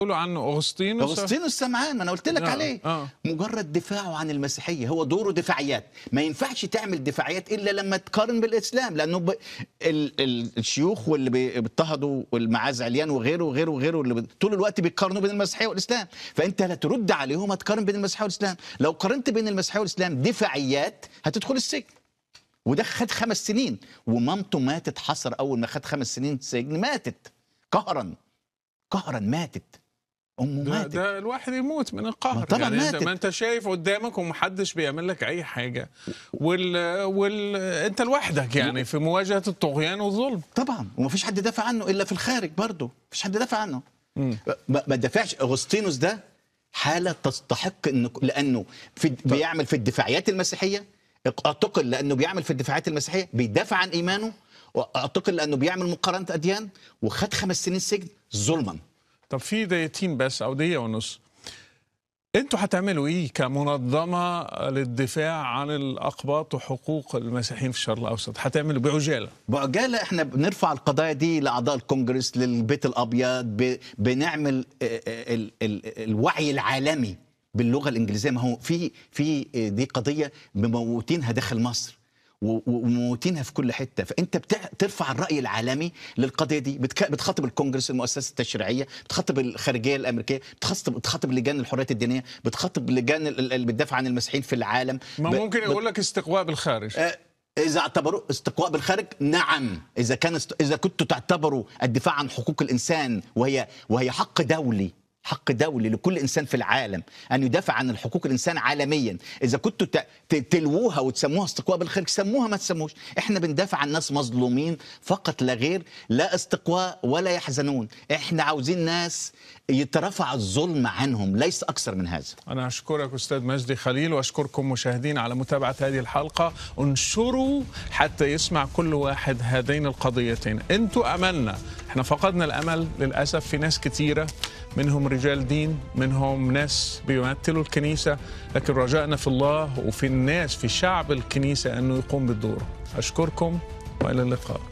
بيقولوا عنه اغسطينوس اغسطينوس السمعان ما انا قلت لك آه، عليه آه. مجرد دفاعه عن المسيحيه هو دوره دفاعيات ما ينفعش تعمل دفاعيات الا لما تقارن بالاسلام لانه ب... ال... ال... الشيوخ واللي بي- بيضطهدوا والمعاذ عليان وغيره وغيره وغيره اللي ب... طول الوقت بيقارنوا بين المسيحيه والاسلام فانت لا ترد عليهم هتقارن بين المسيحيه والاسلام لو قارنت بين المسيحيه والاسلام دفاعيات هتدخل السجن وده خد خمس سنين ومامته ماتت حصر اول ما خد خمس سنين سجن ماتت قهرا قهرا ماتت امه ده, ماتت ده الواحد يموت من القهر ما طبعاً يعني انت ماتت. ما انت شايف قدامك ومحدش بيعمل لك اي حاجه وال, وال انت لوحدك يعني في مواجهه الطغيان والظلم طبعا ومفيش حد دافع عنه الا في الخارج برضه مفيش حد دافع عنه ما ما دافعش اغسطينوس ده حاله تستحق انه لانه في بيعمل في الدفاعيات المسيحيه اعتقل لانه بيعمل في الدفاعيات المسيحيه بيدافع عن ايمانه واعتقل لانه بيعمل مقارنه اديان وخد خمس سنين سجن ظلما طب في دقيقتين بس او دقيقه ونص انتوا هتعملوا ايه كمنظمه للدفاع عن الاقباط وحقوق المسيحيين في الشرق الاوسط هتعملوا بعجاله بعجاله احنا بنرفع القضايا دي لاعضاء الكونجرس للبيت الابيض ب... بنعمل آه، آه، ال... ال... الوعي العالمي باللغه الانجليزيه ما هو في في آه، دي قضيه مموتينها داخل مصر و- و- ومموتينها في كل حته فانت بتع... ترفع الراي العالمي للقضيه دي بتك... بتخاطب الكونجرس المؤسسه التشريعيه بتخاطب الخارجيه الامريكيه بتخاطب بتخاطب لجان الحريات الدينيه بتخاطب لجان ال- ال- اللي بتدافع عن المسيحيين في العالم ما ب- ممكن ب- يقول لك استقواء بالخارج آه، إذا اعتبروا استقواء بالخارج نعم إذا كان است... إذا كنتوا تعتبروا الدفاع عن حقوق الإنسان وهي وهي حق دولي حق دولي لكل انسان في العالم ان يدافع عن الحقوق الانسان عالميا اذا كنتوا ت- ت- تلووها وتسموها استقواء بالخارج سموها ما تسموش احنا بندافع عن ناس مظلومين فقط لا غير لا استقواء ولا يحزنون احنا عاوزين ناس يترفع الظلم عنهم ليس اكثر من هذا أنا أشكرك أستاذ مجدي خليل وأشكركم مشاهدين على متابعة هذه الحلقة انشروا حتى يسمع كل واحد هذين القضيتين أنتوا أملنا احنا فقدنا الأمل للأسف في ناس كتيرة منهم رجال دين منهم ناس بيمثلوا الكنيسة لكن رجائنا في الله وفي الناس في شعب الكنيسة أنه يقوم بالدور أشكركم وإلى اللقاء